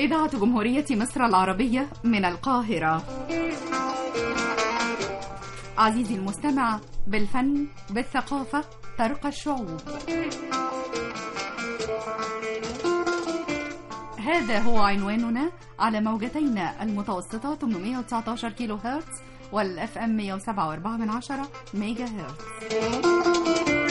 إذاعة جمهورية مصر العربية من القاهرة عزيزي المستمع بالفن بالثقافة ترقى الشعوب هذا هو عنواننا على موجتين المتوسطة 819 كيلو هرتز والاف ام 107.4 من عشرة ميجا هرتز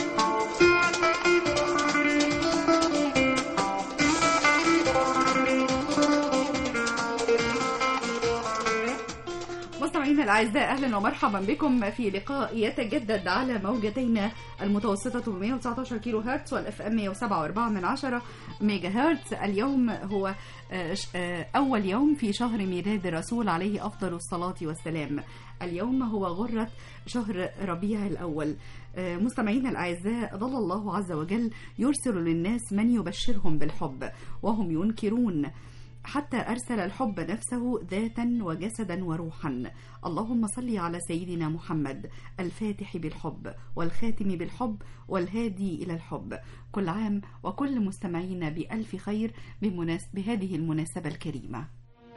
مستمعينا الاعزاء اهلا ومرحبا بكم في لقاء يتجدد على موجتين المتوسطه 819 كيلو هرتز والاف ام 107.4 من عشرة ميجا هرتز اليوم هو آه، ش- آه، اول يوم في شهر ميلاد الرسول عليه افضل الصلاه والسلام اليوم هو غره شهر ربيع الاول آه، مستمعينا الاعزاء ظل الله عز وجل يرسل للناس من يبشرهم بالحب وهم ينكرون حتى أرسل الحب نفسه ذاتا وجسدا وروحا اللهم صل على سيدنا محمد الفاتح بالحب والخاتم بالحب والهادي إلى الحب كل عام وكل مستمعينا بألف خير بمناس بهذه المناسبة الكريمة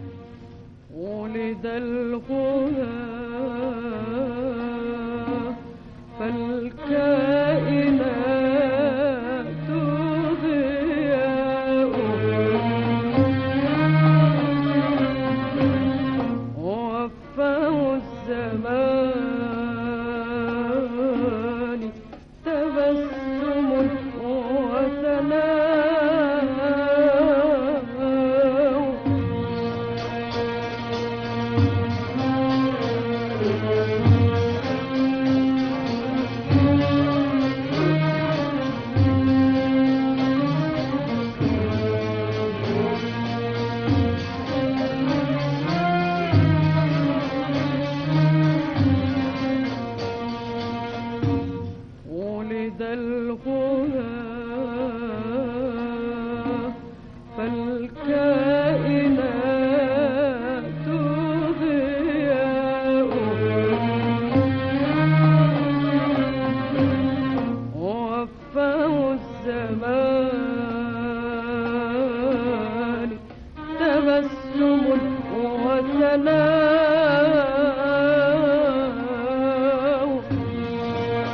ولد الغلا فالكائنات ضياء وفاه الزمان تبسم وثناء ولد الغلا فالكائنات ضياء وفاه الزمان تبسم وثناء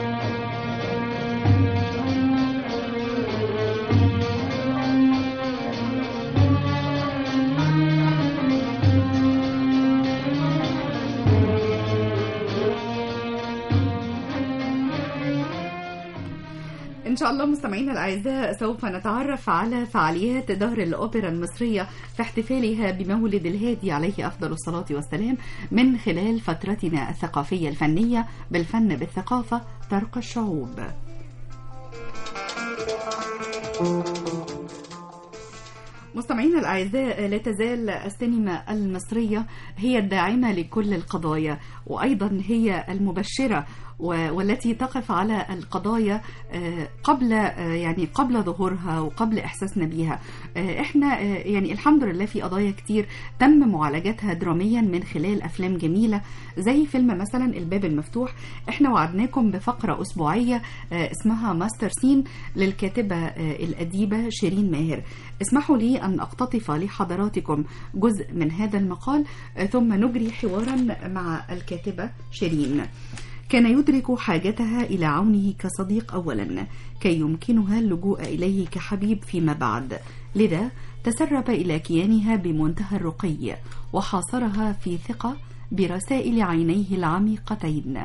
إن شاء الله مستمعينا الأعزاء سوف نتعرف على فعاليات دار الأوبرا المصرية في احتفالها بمولد الهادي عليه أفضل الصلاة والسلام من خلال فترتنا الثقافية الفنية بالفن بالثقافة ترقى الشعوب مستمعينا الأعزاء لا تزال السينما المصرية هي الداعمة لكل القضايا وأيضا هي المبشرة و- والتي تقف على القضايا آه، قبل آه، يعني قبل ظهورها وقبل إحساسنا بيها آه، احنا آه، يعني الحمد لله في قضايا كتير تم معالجتها دراميا من خلال أفلام جميلة زي فيلم مثلا الباب المفتوح احنا وعدناكم بفقرة أسبوعية آه، اسمها ماستر سين للكاتبة آه، الأديبة شيرين ماهر اسمحوا لي أن أقتطف لحضراتكم جزء من هذا المقال آه، ثم نجري حوارا مع الكاتبة شيرين كان يدرك حاجتها إلى عونه كصديق أولا كي يمكنها اللجوء إليه كحبيب فيما بعد لذا تسرب إلى كيانها بمنتهى الرقي وحاصرها في ثقة برسائل عينيه العميقتين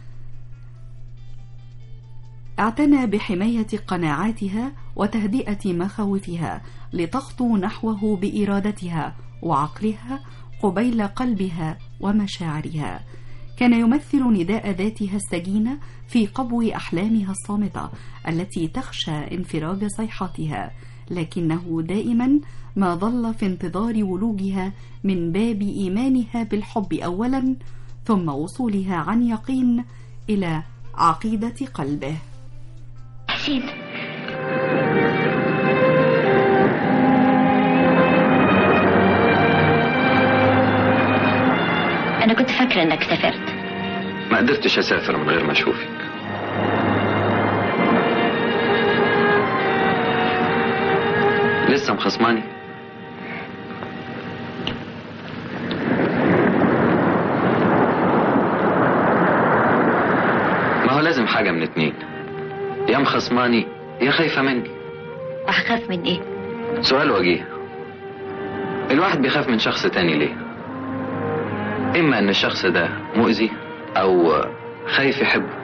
اعتنى بحماية قناعاتها وتهدئة مخاوفها لتخطو نحوه بإرادتها وعقلها قبيل قلبها ومشاعرها كان يمثل نداء ذاتها السجينة في قبو أحلامها الصامتة التي تخشى انفراج صيحاتها لكنه دائما ما ظل في انتظار ولوجها من باب إيمانها بالحب أولا ثم وصولها عن يقين إلى عقيدة قلبه حسين أنا كنت فاكرة إنك سافرت ما قدرتش اسافر من غير ما اشوفك لسه مخصماني لازم حاجة من اتنين يا مخصماني يا خايفة مني وهخاف من ايه سؤال وجيه الواحد بيخاف من شخص تاني ليه إما إن الشخص ده مؤذي أو خايف يحبه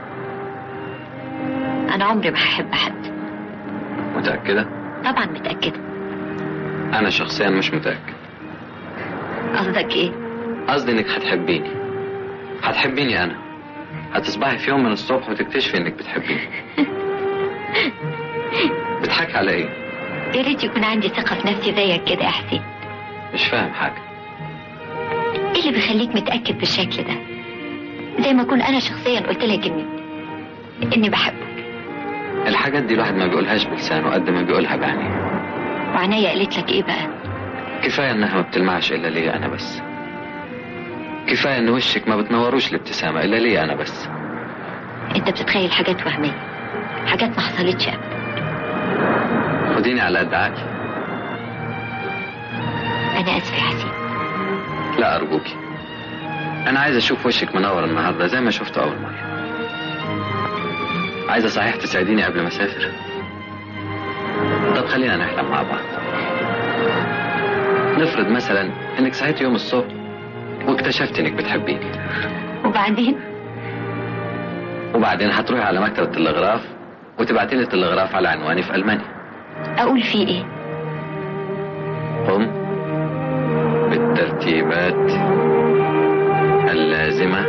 انا عمري ما هحب حد متأكدة؟ طبعا متأكدة أنا شخصيا مش متأكد قصدك ايه قصدي إنك هتحبيني هتحبيني أنا هتصبحي في يوم من الصبح وتكتشفي إنك بتحبيني بتحكي على إيه؟ يا ريت يكون عندي ثقة في نفسي زيك كده يا حسين مش فاهم حاجة ايه اللي بيخليك متأكد بالشكل ده زي ما اكون انا شخصيا قلت لك اني اني بحبك الحاجات دي الواحد ما بيقولهاش بلسانه قد ما بيقولها بعينيه وعناية قالت لك ايه بقى كفاية إنها ما بتلمعش إلا ليا أنا بس كفاية إن وشك ما بتنوروش الابتسامة إلا ليا أنا بس انت بتتخيل حاجات وهمية حاجات ما حصلتش ابدا خديني على قد عقلي انا اسف يا حسين لا أرجوكي أنا عايز أشوف وشك منور النهاردة زي ما شفته أول مرة عايزة صحيح تساعديني قبل ما أسافر طب خلينا نحلم مع بعض نفرض مثلا إنك صحيت يوم الصبح واكتشفت إنك بتحبيني وبعدين وبعدين هتروحي على مكتب التلغراف وتبعتي لي التلغراف على عنواني في ألمانيا اقول فيه ايه قم بالترتيبات اللازمة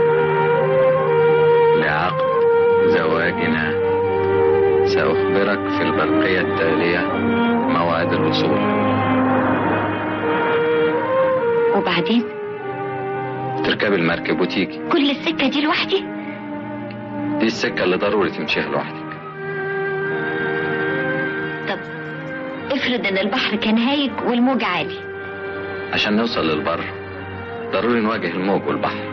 لعقد زواجنا سأخبرك في البرقية التالية موعد الوصول وبعدين تركب المركب وتيجي كل السكة دي لوحدي دي السكة اللي ضروري تمشيها لوحدك طب افرض ان البحر كان هايج والموج عالي عشان نوصل للبر ضروري نواجه الموج والبحر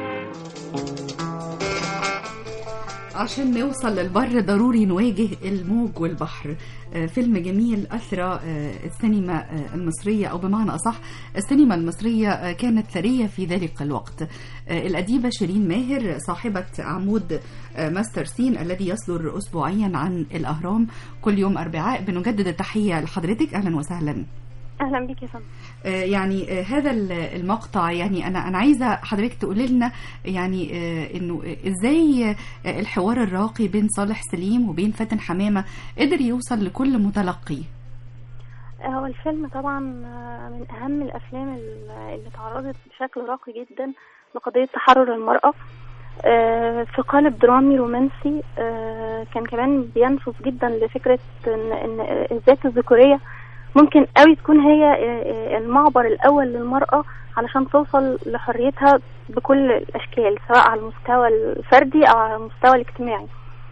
عشان نوصل للبر ضروري نواجه الموج والبحر آه، فيلم جميل أثرى آه، السينما آه، المصرية أو بمعنى أصح السينما المصرية آه، كانت ثرية في ذلك الوقت آه، الأديبة شيرين ماهر صاحبة عمود آه، ماستر سين الذي يصدر أسبوعيا عن الأهرام كل يوم أربعاء بنجدد التحية لحضرتك أهلا وسهلا اهلا بيك يا فندم آه، يعني آه، هذا ال- المقطع يعني انا انا عايزه حضرتك تقولي لنا يعني آه، انه ازاي آه، الحوار الراقي بين صالح سليم وبين فاتن حمامه قدر يوصل لكل متلقي هو الفيلم طبعا آه، من اهم الافلام ال- اللي اتعرضت بشكل راقي جدا لقضيه تحرر المراه آه، في قالب درامي رومانسي آه، كان كمان بينفذ جدا لفكره ان ان الذات الذكوريه ممكن قوي تكون هي آه، آه، المعبر الاول للمراه علشان توصل لحريتها بكل الاشكال سواء على المستوى الفردي او على المستوى الاجتماعي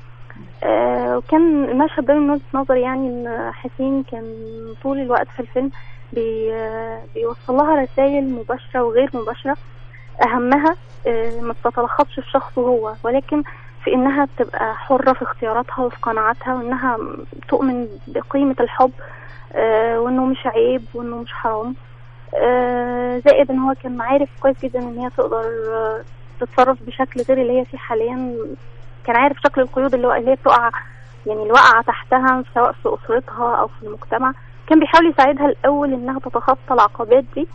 آه، وكان المشهد ده من وجهة نظري يعني ان حسين كان طول الوقت في الفيلم بي آه، بيوصل لها رسائل مباشرة وغير مباشرة أهمها آه، ما بتتلخصش في شخصه هو ولكن في إنها تبقى حرة في اختياراتها وفي قناعاتها وإنها تؤمن بقيمة الحب آه، وإنه مش عيب وإنه مش حرام آه، زائد إن هو كان عارف كويس جدا إن هي تقدر آه، تتصرف بشكل غير اللي هي فيه حاليا كان عارف شكل القيود اللي هو اللي هي بتقع يعني اللي واقعة تحتها سواء في أسرتها أو في المجتمع كان بيحاول يساعدها الأول إنها تتخطى العقبات دي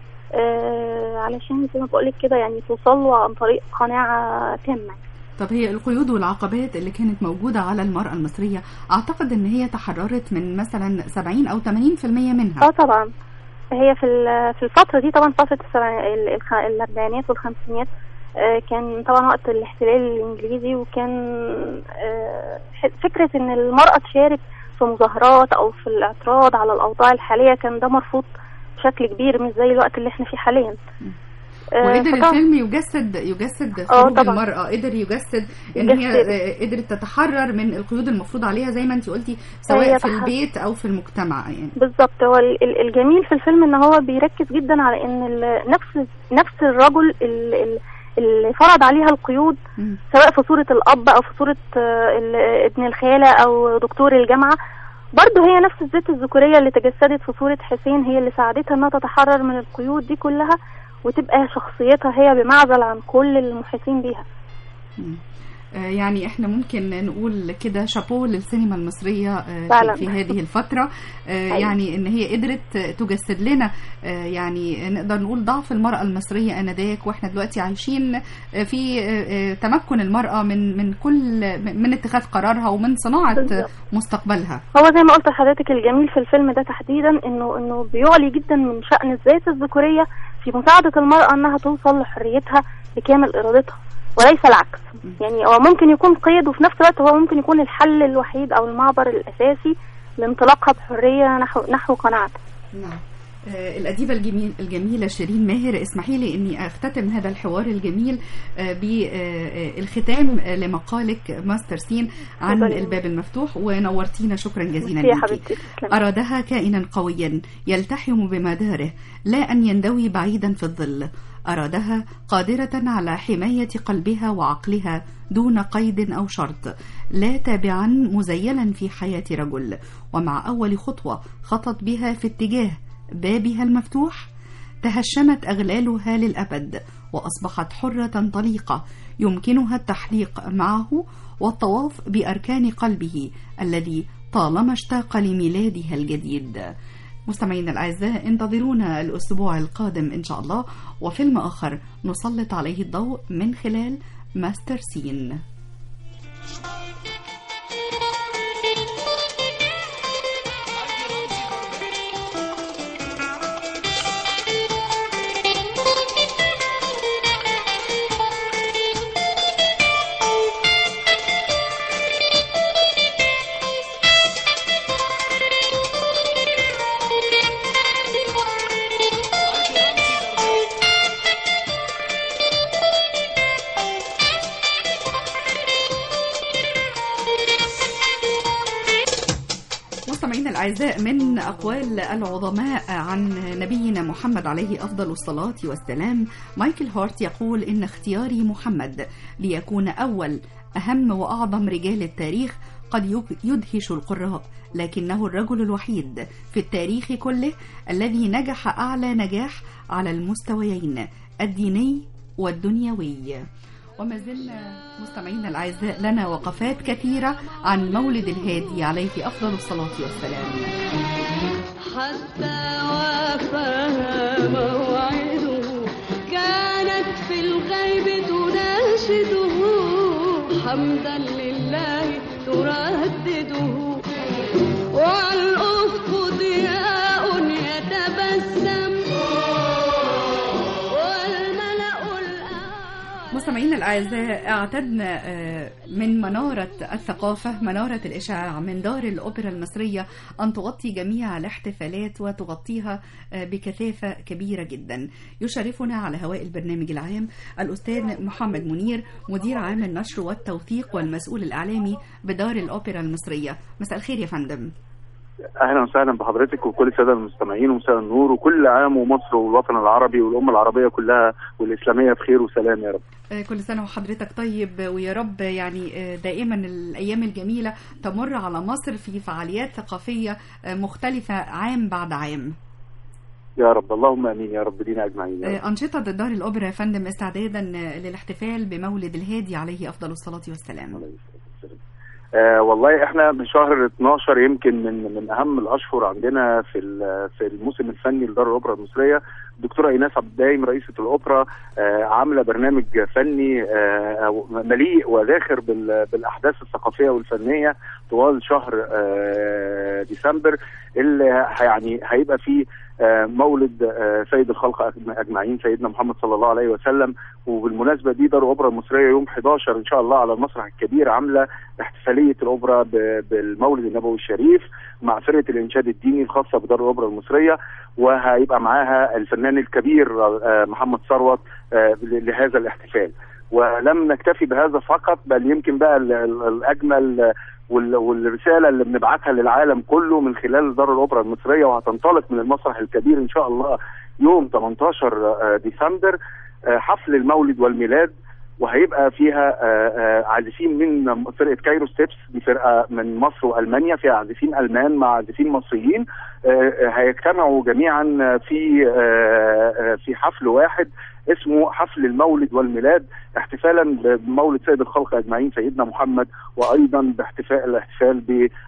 آه علشان زي ما بقولك كده يعني توصل له عن طريق قناعة تامة طب هي القيود والعقبات اللي كانت موجوده على المراه المصريه اعتقد ان هي تحررت من مثلا 70 او 80% منها اه طبعا هي في ال- في الفترة دي طبعا فترة السبع- ال- الخ- الأربعينات والخمسينات آه، كان طبعا وقت الاحتلال الإنجليزي وكان آه، ح- فكرة إن المرأة تشارك في مظاهرات أو في الاعتراض على الأوضاع الحالية كان ده مرفوض بشكل كبير مش زي الوقت اللي احنا فيه حاليا آه، وقدر فطبعاً- الفيلم يجسد يجسد آه، خروج طبعاً. المرأة قدر يجسد ان هي يجسد. آه، قدرت تتحرر من القيود المفروض عليها زي ما انت قلتي سواء هي في تحرر. البيت او في المجتمع يعني بالظبط هو ال- ال- الجميل في الفيلم ان هو بيركز جدا على ان ال- نفس نفس الرجل ال- ال- اللي فرض عليها القيود مم. سواء في صورة الأب أو في صورة آه، ال- ابن الخالة أو دكتور الجامعة برضه هي نفس الذات الذكورية اللي تجسدت في صورة حسين هي اللي ساعدتها انها تتحرر من القيود دي كلها وتبقى شخصيتها هي بمعزل عن كل المحيطين بيها مم. آه، يعني احنا ممكن نقول كده شابو للسينما المصرية آه، فعلا. في, في هذه الفترة آه، يعني ان هي قدرت تجسد لنا آه، يعني نقدر نقول ضعف المرأة المصرية انذاك واحنا دلوقتي عايشين آه، في آه، آه، تمكن المرأة من من كل من اتخاذ قرارها ومن صناعة بالظبط. مستقبلها هو زي ما قلت لحضرتك الجميل في الفيلم ده تحديدا انه انه بيعلي جدا من شأن الذات الذكورية في مساعدة المرأة انها توصل لحريتها بكامل ارادتها وليس العكس يعني هو ممكن يكون قيد وفي نفس الوقت هو ممكن يكون الحل الوحيد او المعبر الاساسي لانطلاقها بحرية نحو نحو قناعتها نعم آه، الأديبة الجميل الجميلة شيرين ماهر اسمحي لي أني أختتم هذا الحوار الجميل بالختام لمقالك ماستر سين عن اتفضلي. الباب المفتوح ونورتينا شكرا جزيلا ميرسي يا ليكي حبيبتي تسلمي. أرادها كائنا قويا يلتحم بمداره لا أن يندوي بعيدا في الظل أرادها قادرة على حماية قلبها وعقلها دون قيد أو شرط لا تابعا مزيلا في حياة رجل ومع أول خطوة خطت بها في اتجاه بابها المفتوح تهشمت أغلالها للأبد وأصبحت حرة طليقة يمكنها التحليق معه والطواف بأركان قلبه الذي طالما اشتاق لميلادها الجديد مستمعينا الأعزاء انتظرونا الأسبوع القادم إن شاء الله وفيلم آخر نسلط عليه الضوء من خلال ماستر سين مستمعينا الأعزاء من أقوال العظماء عن نبينا محمد عليه أفضل الصلاة والسلام مايكل هارت يقول إن اختياري محمد ليكون أول أهم وأعظم رجال التاريخ قد يب- يدهش القراء لكنه الرجل الوحيد في التاريخ كله الذي نجح أعلى نجاح على المستويين الديني والدنيوي وما زلنا مستمعينا الأعزاء لنا وقفات كثيرة عن مولد الهادي عليه أفضل الصلاة والسلام حتى وافاها موعده كانت في الغيب تناشده حمدا لله تردده والأفق ضياء يتبسم والملأ الأعلى مستمعينا الأعزاء اعتدنا آه، من منارة الثقافة منارة الإشعاع من دار الأوبرا المصرية أن تغطي جميع الاحتفالات وتغطيها آه، بكثافة كبيرة جدا يشرفنا على هواء البرنامج العام الأستاذ محمد منير مدير عام النشر والتوثيق والمسؤول الإعلامي بدار الأوبرا المصرية مساء الخير يا فندم اهلا وسهلا بحضرتك وكل الساده المستمعين ومساء النور وكل عام ومصر والوطن العربي والامه العربيه كلها والاسلاميه بخير وسلام يا رب. آه، كل سنة وحضرتك طيب ويا رب يعني آه، دائما الأيام الجميلة تمر على مصر في فعاليات ثقافية آه، مختلفة عام بعد عام يا رب اللهم امين يا رب دينا اجمعين يا رب. آه، أنشطة دار الأوبرا يا فندم استعدادا آه، للاحتفال بمولد الهادي عليه أفضل الصلاة والسلام آه والله احنا من شهر 12 يمكن من من اهم الاشهر عندنا في ال- في الموسم الفني لدار الاوبرا المصريه الدكتوره ايناس عبد الدايم رئيسه الاوبرا آه عامله برنامج فني آه مليء وذاخر بال- بالاحداث الثقافيه والفنيه طوال شهر آه ديسمبر اللي ه- يعني هيبقى فيه آه مولد آه سيد الخلق أجم- اجمعين سيدنا محمد صلى الله عليه وسلم وبالمناسبه دي دار الاوبرا المصريه يوم 11 ان شاء الله على المسرح الكبير عامله احتفاليه الاوبرا ب- بالمولد النبوي الشريف مع فرقه الانشاد الديني الخاصه بدار الاوبرا المصريه وهيبقى معاها الفنان الكبير آه، محمد ثروت آه، لهذا الاحتفال ولم نكتفي بهذا فقط بل يمكن بقى ال- ال- الاجمل آه، وال- والرساله اللي بنبعتها للعالم كله من خلال دار الاوبرا المصريه وهتنطلق من المسرح الكبير ان شاء الله يوم 18 آه، ديسمبر آه، حفل المولد والميلاد وهيبقى فيها آه، آه، عازفين من فرقه كايرو ستيبس دي فرقه من مصر والمانيا فيها عازفين المان مع عازفين مصريين آه، آه، هيجتمعوا جميعا في آه، آه، في حفل واحد اسمه حفل المولد والميلاد احتفالا بمولد سيد الخلق اجمعين سيدنا محمد وايضا باحتفال الاحتفال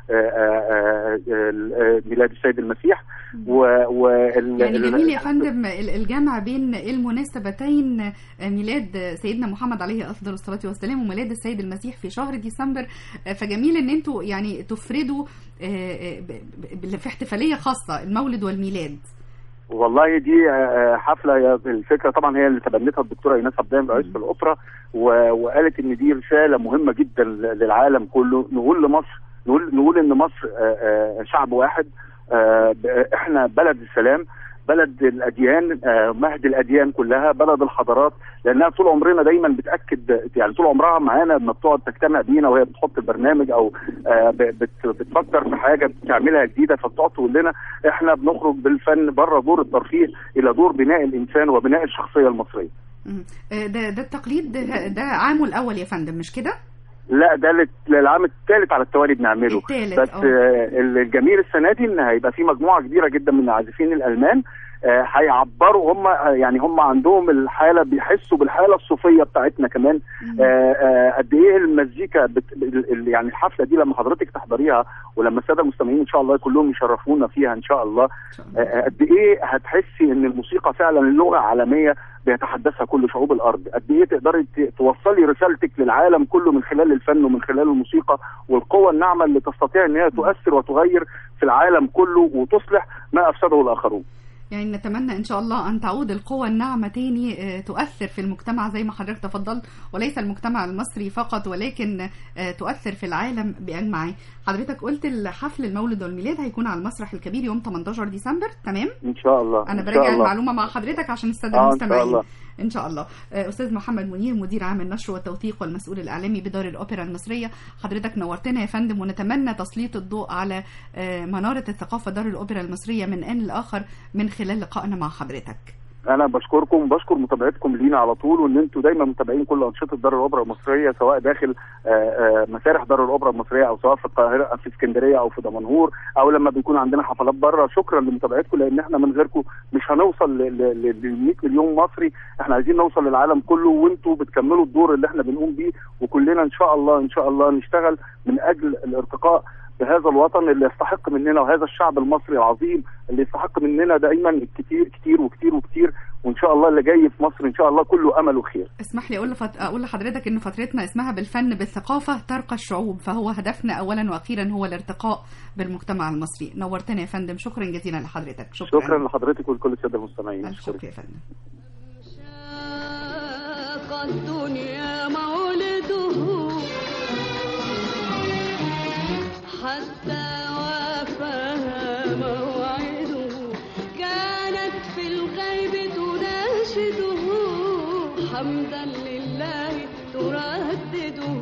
بميلاد السيد المسيح و, و ال- يعني ال- جميل يا فندم ال- الجمع بين المناسبتين ميلاد سيدنا محمد عليه افضل الصلاه والسلام وميلاد السيد المسيح في شهر ديسمبر فجميل ان انتوا يعني تفردوا آه، ب- ب- في احتفاليه خاصه المولد والميلاد والله دي آه، حفله هي الفكره طبعا هي اللي تبنتها الدكتوره ايناس عبدان رئيسه الاوبرا و- وقالت ان دي رساله مهمه جدا ل- للعالم كله نقول لمصر نقول نقول ان مصر آه، آه، شعب واحد آه، ب- احنا بلد السلام بلد الاديان آه، مهد الاديان كلها بلد الحضارات لانها طول عمرنا دايما بتاكد يعني طول عمرها معانا لما بتقعد تجتمع بينا وهي بتحط البرنامج او آه، ب- بت- بتفكر في حاجه بتعملها جديده فبتقعد تقول لنا احنا بنخرج بالفن بره دور الترفيه الى دور بناء الانسان وبناء الشخصيه المصريه. مم. آه، ده ده التقليد ده, ده عامه الاول يا فندم مش كده؟ لا ده لل- للعام الثالث على التوالي بنعمله التالت، بس اه. آه، الجميل السنه دي ان هيبقى في مجموعه كبيره جدا من العازفين الالمان آه، هيعبروا هم آه، يعني هم عندهم الحاله بيحسوا بالحاله الصوفيه بتاعتنا كمان آه، آه، قد ايه المزيكا بت... ال- ال- يعني الحفله دي لما حضرتك تحضريها ولما الساده المستمعين ان شاء الله كلهم يشرفونا فيها ان شاء الله آه، آه، قد ايه هتحسي ان الموسيقى فعلا لغه عالميه بيتحدثها كل شعوب الارض قد ايه تقدري ت- توصلي رسالتك للعالم كله من خلال الفن ومن خلال الموسيقى والقوه الناعمه اللي تستطيع ان هي تؤثر وتغير في العالم كله وتصلح ما افسده الاخرون يعني نتمنى ان شاء الله ان تعود القوى الناعمه تاني آه، تؤثر في المجتمع زي ما حضرتك تفضلت وليس المجتمع المصري فقط ولكن آه، تؤثر في العالم باجمعه حضرتك قلت الحفل المولد والميلاد هيكون على المسرح الكبير يوم 18 ديسمبر تمام ان شاء الله انا إن شاء براجع الله. المعلومه مع حضرتك عشان الساده آه، إن المستمعين شاء الله. ان شاء الله آه، استاذ محمد منير مدير عام النشر والتوثيق والمسؤول الاعلامي بدار الاوبرا المصريه حضرتك نورتنا يا فندم ونتمنى تسليط الضوء على آه، مناره الثقافه دار الاوبرا المصريه من ان لاخر من خلال لقائنا مع حضرتك انا بشكركم وبشكر متابعتكم لينا على طول وان انتم دايما متابعين كل انشطه دار الاوبرا المصريه سواء داخل آه، آه، مسارح دار الاوبرا المصريه او سواء في القاهره في اسكندريه او في دمنهور او لما بيكون عندنا حفلات بره شكرا لمتابعتكم لان احنا من غيركم مش هنوصل ل 100 مليون مصري احنا عايزين نوصل للعالم كله وانتم بتكملوا الدور اللي احنا بنقوم بيه وكلنا ان شاء الله ان شاء الله نشتغل من اجل الارتقاء بهذا الوطن اللي يستحق مننا وهذا الشعب المصري العظيم اللي يستحق مننا دايما الكتير كتير وكتير وكتير وان شاء الله اللي جاي في مصر ان شاء الله كله امل وخير اسمح لي اقول لفت... اقول لحضرتك ان فترتنا اسمها بالفن بالثقافه ترقى الشعوب فهو هدفنا اولا واخيرا هو الارتقاء بالمجتمع المصري نورتنا يا فندم شكرا جزيلا لحضرتك شكرا, شكرا لحضرتك ولكل الساده المستمعين الف شكر يا فندم شاق الدنيا مولده حتى وافاها موعده كانت في الغيب تناشده حمدا لله تردده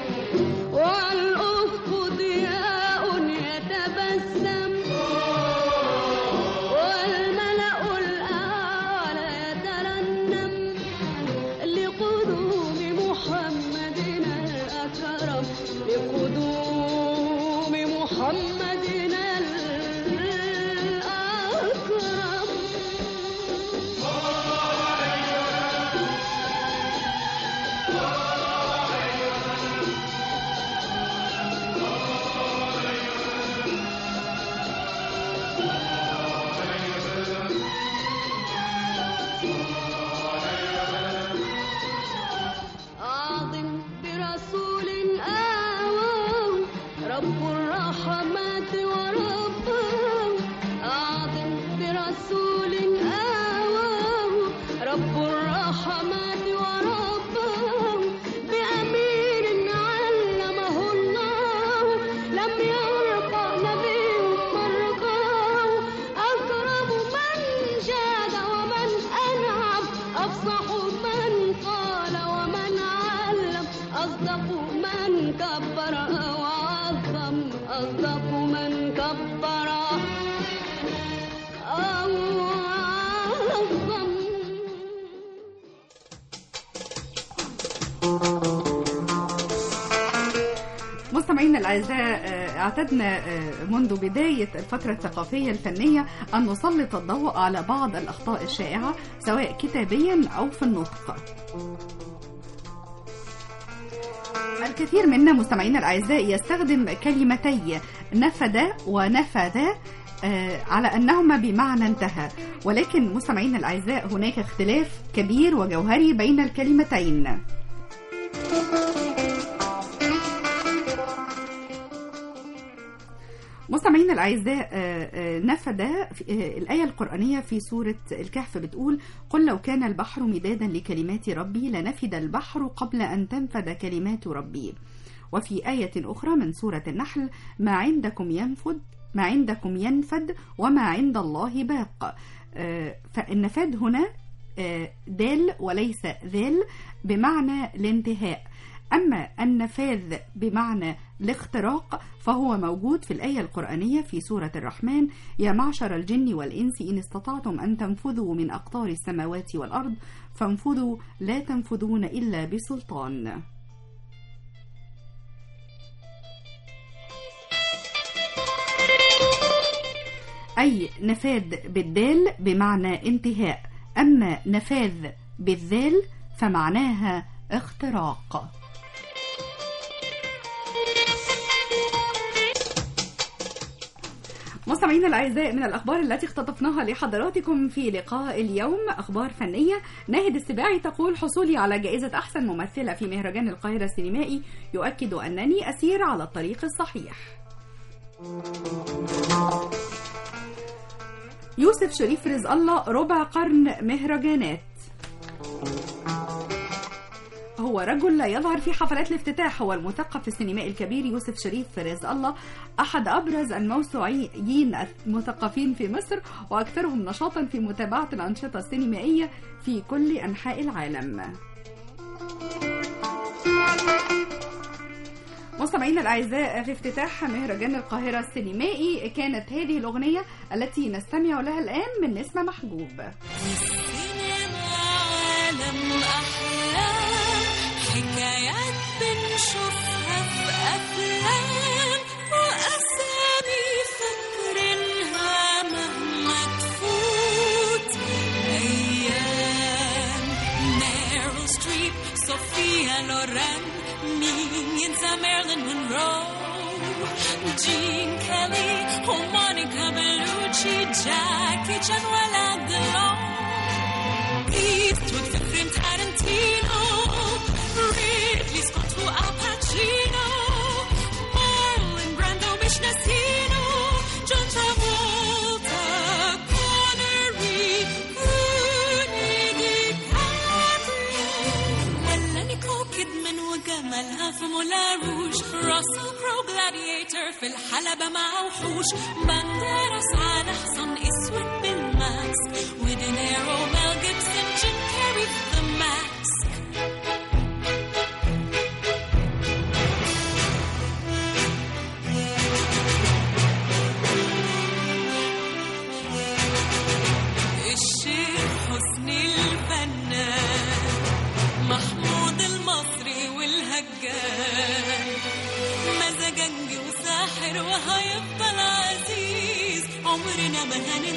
والأفق ضياء يتبسم والملأ الأعلى يترنم لقدوم محمدنا الأكرم لقدوم محمدنا الأكرم أعظم برسول آواه رب الرحمات ورباه أعظم برسول آواه رب الرحمات ورباه بأمير علمه الله لم يرقى نبي مرقاه أكرم من جاد ومن أنعم أفصح من قال ومن علم أصدق من كبر وعظم أصدق من كبر أو عظم مستمعينا الأعزاء آه، اعتدنا آه، منذ بداية الفترة الثقافية الفنية أن نسلط الضوء على بعض الأخطاء الشائعة سواء كتابيا أو في النطق الكثير منا مستمعينا الأعزاء يستخدم كلمتي نفد ونفذ آه، على أنهما بمعنى انتهى ولكن مستمعينا الأعزاء هناك اختلاف كبير وجوهري بين الكلمتين مستمعينا الأعزاء آه، آه، نفد في- آه، الآية القرآنية في سورة الكهف بتقول قل لو كان البحر مدادا لكلمات ربي لنفد البحر قبل أن تنفد كلمات ربي وفي آية أخرى من سورة النحل ما عندكم ينفد ما عندكم ينفد وما عند الله باق آه، فالنفاد هنا آه، دال وليس ذال بمعنى الانتهاء أما النفاذ بمعنى الاختراق فهو موجود في الآية القرآنية في سورة الرحمن يا معشر الجن والإنس إن استطعتم أن تنفذوا من أقطار السماوات والأرض فانفذوا لا تنفذون إلا بسلطان أي نفاذ بالدال بمعنى انتهاء أما نفاذ بالذال فمعناها اختراق مستمعينا الاعزاء من الاخبار التي اختطفناها لحضراتكم في لقاء اليوم اخبار فنيه ناهد السباعي تقول حصولي على جائزه احسن ممثله في مهرجان القاهره السينمائي يؤكد انني اسير على الطريق الصحيح يوسف شريف رزق الله ربع قرن مهرجانات هو رجل لا يظهر في حفلات الافتتاح هو المثقف السينمائي الكبير يوسف شريف رزق الله أحد أبرز الموسوعيين المثقفين في مصر وأكثرهم نشاطا في متابعة الأنشطة السينمائية في كل أنحاء العالم مستمعينا الأعزاء في افتتاح مهرجان القاهرة السينمائي كانت هذه الأغنية التي نستمع لها الآن من نسمة محجوب السينما عالم أحلام حكايات بنشوفها في أفلام وأسامي فاكرينها مهما تفوت أيام ميرل ستريب صوفيا لوران مين ينسى ميرلين مونرو جين كيلي ومونيكا بلوتشي جاكي شان ولا دلون Eastwood في فيلم تارنتينو ريدلي سكوت والباتشينو مارلون براندو مش ناسينو جون ترافولتا كونري كوني ديكابريو ولا نيكول كيدمان وجمالها في مولا روج راسل كرو جلاديتر في الحلبة مع وحوش بانديراس على حصان اسود بالماسك ودينيرو ميل جيبسون جيم كاري في the mask الشيخ حسني الفنان محمود المصري والهجان مزاجنجي وساحر وهيفضل عزيز عمرنا ما هننسى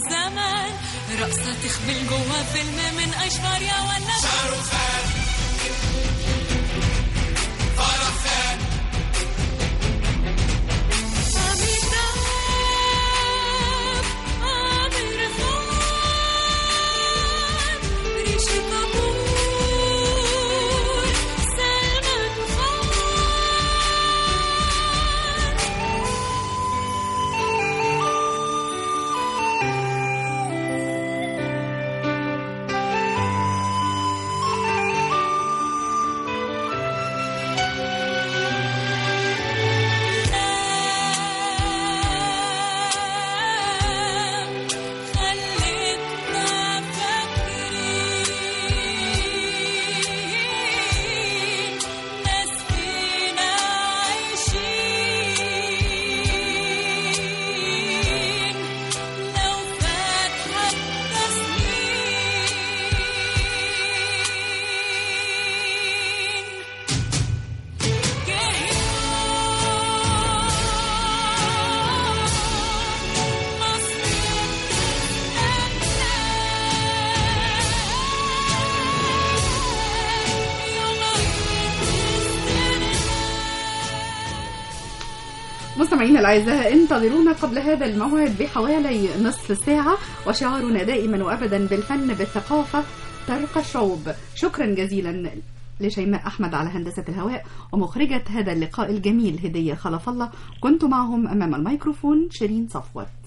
زمان رقصة تخبل جوا فيلم من أشهر يا ولا شاروخان فرح خان أميتاب عامر خان ريشي كابور سلمان خان خلتنا فاكرين نسينا عايشين لو فات حتى سنين جه يوم مصر مستمعينا الأعزاء انتظرونا قبل هذا الموعد بحوالي نصف ساعة وشعارنا دائما وأبدا بالفن بالثقافة ترقى الشعوب شكرا جزيلا لشيماء أحمد على هندسة الهواء ومخرجة هذا اللقاء الجميل هدية خلف الله كنت معهم أمام الميكروفون شيرين صفوت